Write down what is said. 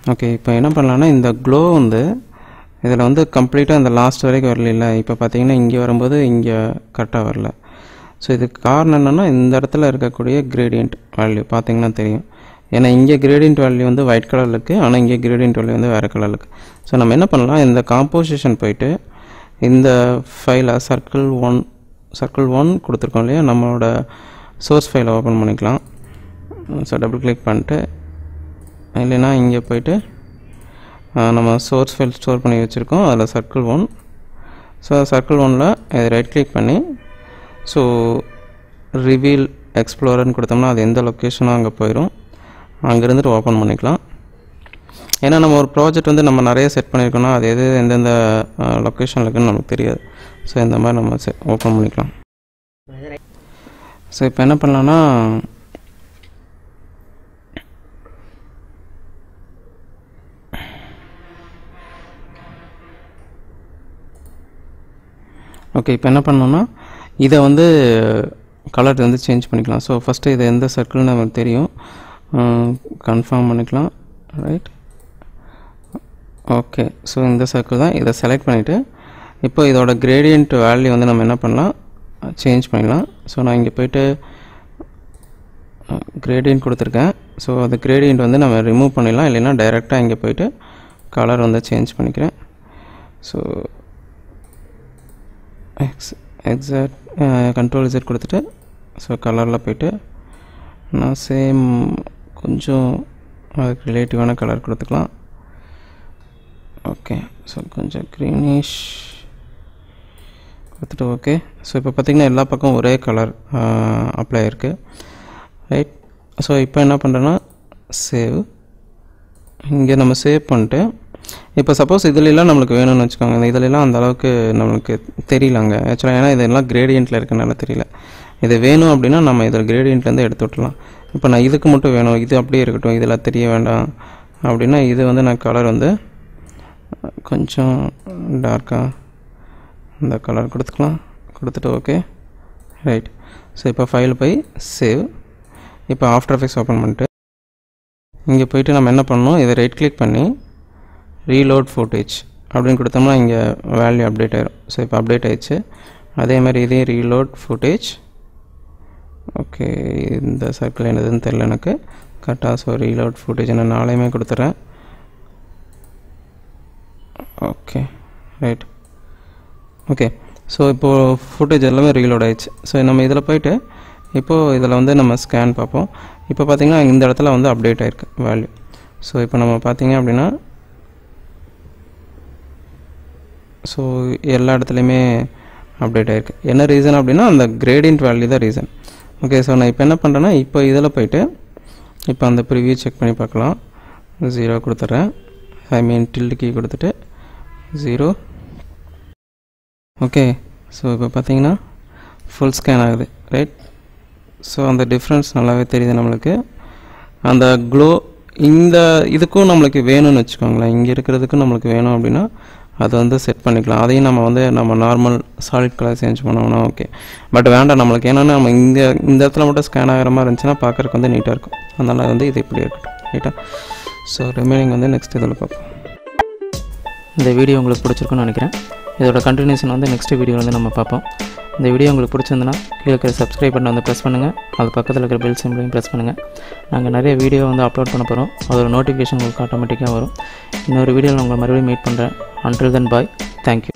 okay இப்போ என்ன பண்ணலான்னா இந்த க்ளோ வந்து இதில் வந்து கம்ப்ளீட்டாக இந்த லாஸ்ட் வரைக்கும் வரல இப்போ பார்த்தீங்கன்னா இங்கே வரும்போது இங்கே கரெக்டாக வரல ஸோ இதுக்கு காரணம் என்னென்னா இந்த இடத்துல இருக்கக்கூடிய கிரேடியன்ட் வேல்யூ பார்த்தீங்கன்னா தெரியும் ஏன்னா இங்கே கிரேடியன்ட் வேல்யூ வந்து ஒயிட் கலரில் இருக்குது ஆனால் இங்கே கிரேடியன்ட் வேல்யூ வந்து வேறு கலரில் இருக்குது ஸோ நம்ம என்ன பண்ணலாம் இந்த காம்போசிஷன் போயிட்டு இந்த ஃபைலை சர்க்கிள் ஒன் சர்க்கிள் ஒன் கொடுத்துருக்கோம் இல்லையா நம்மளோட சோர்ஸ் ஃபைலை ஓப்பன் பண்ணிக்கலாம் ஸோ டபுள் கிளிக் பண்ணிட்டு இல்லைன்னா இங்கே போயிட்டு ஆஹ், நம்ம சோர்ஸ் ஃபைல் ஸ்டோர் பண்ணி வச்சுருக்கோம் அதில் சர்க்கிள் ஒன் ஸோ சர்க்கிள் ஒனில் இதை ரைட் கிளிக் பண்ணி ஸோ ரிவீல் எக்ஸ்ப்ளோரர்னு கொடுத்தோம்னா அது எந்த லொக்கேஷனோ அங்கே போயிடும் அங்கேருந்துட்டு ஓப்பன் பண்ணிக்கலாம் ஏன்னா நம்ம ஒரு ப்ராஜெக்ட் வந்து நம்ம நிறைய செட் பண்ணியிருக்கோம்னா அது எது எந்தெந்த லொக்கேஷனில் இருக்குன்னு நமக்கு தெரியாது ஸோ இந்த மாதிரி நம்ம செ ஓப்பன் பண்ணிக்கலாம் ஸோ இப்போ என்ன பண்ணலான்னா ஓகே இப்போ என்ன பண்ணோம்னா இதை வந்து கலர் வந்து சேஞ்ச் பண்ணிக்கலாம் ஸோ ஃபஸ்ட்டு இது எந்த சர்க்கிள்னு நமக்கு தெரியும் கன்ஃபார்ம் பண்ணிக்கலாம் ரைட் ஓகே ஸோ இந்த சர்க்கிள் தான் இதை செலக்ட் பண்ணிவிட்டு இப்போ இதோட கிரேடியன்ட் வேல்யூ வந்து நம்ம என்ன பண்ணலாம் சேஞ்ச் பண்ணிடலாம் ஸோ நான் இங்கே போயிட்டு கிரேடியன்ட் கொடுத்துருக்கேன் ஸோ அந்த கிரேடியன்ட் வந்து நம்ம ரிமூவ் பண்ணிடலாம் இல்லைன்னா டைரெக்டாக இங்கே போயிட்டு கலர் வந்து சேஞ்ச் பண்ணிக்கிறேன் so ex exact control Z கொடுத்துட்டு ஸோ கலரில் போயிட்டு நான் சேம் கொஞ்சம் அதுக்கு ரிலேட்டிவான கலர் கொடுத்துக்கலாம் ஓகே ஸோ கொஞ்சம் க்ரீனிஷ் கொடுத்துட்டு ஓகே ஸோ இப்போ பார்த்திங்கன்னா எல்லா பக்கம் ஒரே கலர் அப்ளை ஆயிருக்கு ரைட் ஸோ இப்போ என்ன பண்ணுறேன்னா சேவ் இங்கே நம்ம சேவ் பண்ணிட்டு இப்போ சப்போஸ் இதுலலாம் நம்மளுக்கு வேணும்னு வச்சுக்கோங்க இந்த இதுலலாம் அந்த அளவுக்கு நம்மளுக்கு தெரியலங்க ஆக்சுவலாக ஏன்னா இதெல்லாம் கிரேடியண்ட்டில் இருக்கனால தெரியல இது வேணும் அப்படின்னா நம்ம இதில் கிரேடியண்ட்லேருந்து எடுத்து விட்டுலாம் இப்போ நான் இதுக்கு மட்டும் வேணும் இது அப்படியே இருக்கட்டும் இதில் தெரிய வேண்டாம் அப்படின்னா இது வந்து நான் கலர் வந்து கொஞ்சம் டார்க்காக இந்த கலர் கொடுத்துக்கலாம் கொடுத்துட்டு ஓகே ரைட் ஸோ இப்போ ஃபைல் போய் சேவ் இப்போ ஆஃப்டர் எஃபெக்ட்ஸ் ஓப்பன் பண்ணிட்டு இங்கே போயிட்டு நம்ம என்ன பண்ணணும் இதை ரைட் கிளிக் பண்ணி ரீலோட் ஃபோட்டேஜ் அப்படின்னு கொடுத்தோம்னா இங்கே வேல்யூ அப்டேட் ஆயிரும் ஸோ இப்போ அப்டேட் ஆயிடுச்சு அதே மாதிரி இதே ரீலோட் ஃபுட்டேஜ் ஓகே இந்த சர்க்கிள் என்னதுன்னு தெரில எனக்கு கரெக்டாக ஸோ ரீலோட் ஃபுட்டேஜ் நான் நாளையுமே கொடுத்துட்றேன் ஓகே ரைட் ஓகே ஸோ இப்போது ஃபுட்டேஜ் எல்லாமே ரீலோட் ஆயிடுச்சு ஸோ நம்ம இதில் போயிட்டு இப்போது இதில் வந்து நம்ம ஸ்கேன் பார்ப்போம் இப்போ பார்த்தீங்கன்னா இந்த இடத்துல வந்து அப்டேட் ஆயிருக்கு வேல்யூ ஸோ இப்போ நம்ம பார்த்தீங்க அப்படின்னா ஸோ எல்லா இடத்துலையுமே அப்டேட் ஆயிருக்கு என்ன ரீசன் அப்படின்னா அந்த கிரேடியன்ட் வேல்யூ தான் ரீசன் ஓகே ஸோ நான் இப்போ என்ன பண்ணுறேன்னா இப்போ இதில் போயிட்டு இப்போ அந்த ப்ரிவியூ செக் பண்ணி பார்க்கலாம் ஜீரோ கொடுத்துட்றேன் ஐ மீன் டில்டு கீ கொடுத்துட்டு ஜீரோ ஓகே ஸோ இப்போ பார்த்தீங்கன்னா ஃபுல் ஸ்கேன் ஆகுது ரைட் ஸோ அந்த டிஃப்ரென்ஸ் நல்லாவே தெரியுது நம்மளுக்கு அந்த க்ளோ இந்த இதுக்கும் நம்மளுக்கு வேணும்னு வச்சுக்கோங்களேன் இங்கே இருக்கிறதுக்கும் நம்மளுக்கு வேணும் அப்படின்னா அதை வந்து செட் பண்ணிக்கலாம் அதையும் நம்ம வந்து நம்ம நார்மல் சாலிட் கலர் சேஞ்ச் பண்ணோம்னா ஓகே பட் வேண்டாம் நம்மளுக்கு ஏன்னா நம்ம இந்த இந்த இடத்துல மட்டும் ஸ்கேன் ஆகிற மாதிரி இருந்துச்சுன்னா பார்க்குறக்கு வந்து நீட்டாக இருக்கும் அதனால் வந்து இது இப்படி இருக்கட்டும் ரைட்டா ஸோ ரிமைனிங் வந்து நெக்ஸ்ட் இதில் பார்ப்போம் இந்த வீடியோ உங்களுக்கு பிடிச்சிருக்குன்னு நினைக்கிறேன் இதோட கண்டினியூஷன் வந்து நெக்ஸ்ட் வீடியோ வந்து நம்ம பார்ப்போம் இந்த வீடியோ உங்களுக்கு பிடிச்சிருந்துன்னா கீழே இருக்கிற சப்ஸ்கிரைப் பட்டன் வந்து ப்ரெஸ் பண்ணுங்கள் அது பக்கத்தில் இருக்கிற பெல் சிம்பிளையும் ப்ரெஸ் பண்ணுங்கள் நாங்கள் நிறைய வீடியோ வந்து அப்லோட் பண்ண போகிறோம் அதோட நோட்டிஃபிகேஷன் உங்களுக்கு ஆட்டோமேட்டிக்காக வரும் இன்னொரு வீடியோவில் உங்களை மறுபடியும் மீட் பண்ணுறேன் அன்டில் தென் பாய் தேங்க்யூ